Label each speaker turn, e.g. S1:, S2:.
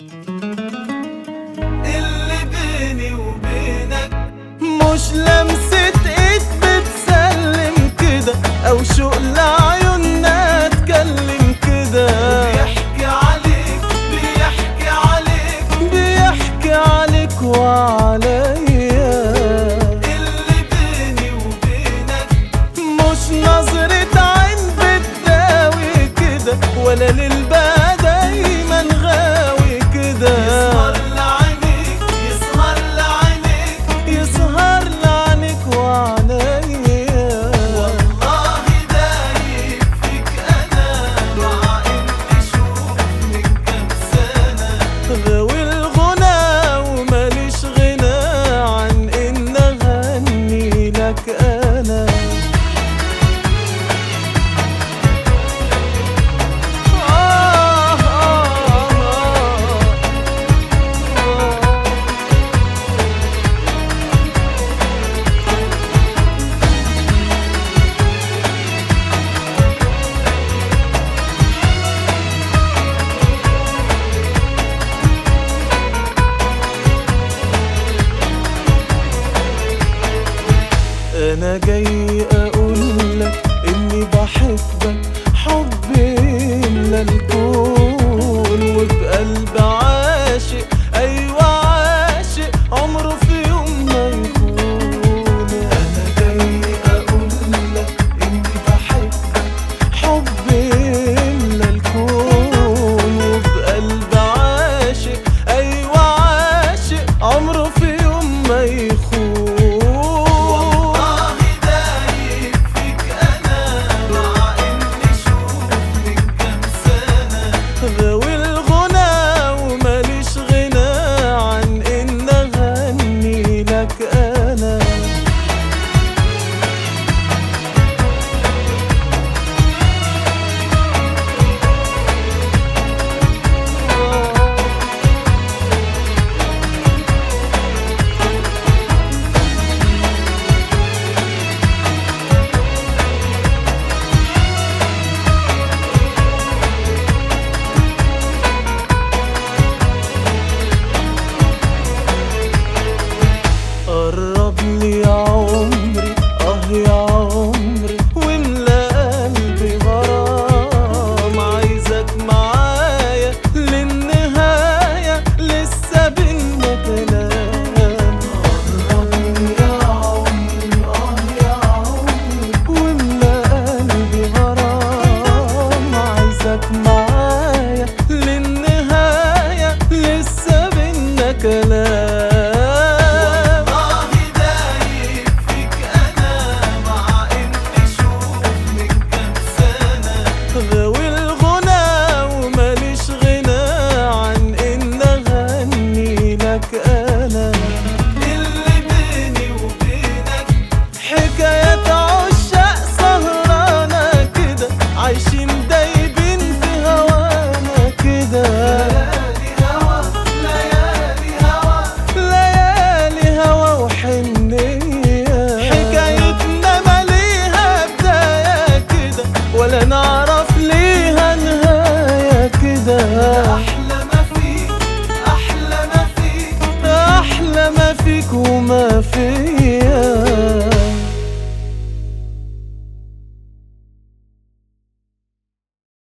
S1: اللي بيني وبينك
S2: مش لمسة ايد بتسلم كده او شوق لعيوننا اتكلم كده
S1: بيحكي عليك بيحكي عليك
S2: بيحكي عليك وعليا
S1: اللي بيني وبينك
S2: مش نظرة عين بتداوي كده ولا للبال دايما غاوي كده
S1: يسهر لعينيك يسهر لعينيك
S2: يسهر لعنك وعليا
S1: والله دايب فيك انا مع اني شوف من كام سنه
S2: غاوي الغنى وماليش غنى عن ان اغني لك انا آه آه آه انا جاي اقول لك اني بحبك حب يملى الكون وبقلب عاشق ايوه عاشق عمره في يوم ما يخون انا جاي اقول لك اني بحبك حب يملى الكون وبقلب عاشق ايوه عاشق عمره في يوم ما يخون
S1: والله دايب فيك انا مع اني شوف من كام سنه
S2: غاوي الغنى وماليش غنى عن ان اغني لك انا قرب لي يا عمري اه يا عمري واملى قلبي غرام عايزك معايا للنهاية لسه بينا كلام قرب لي يا عمري اه يا عمري واملى قلبي غرام عايزك معايا للنهاية لسه بينا كلام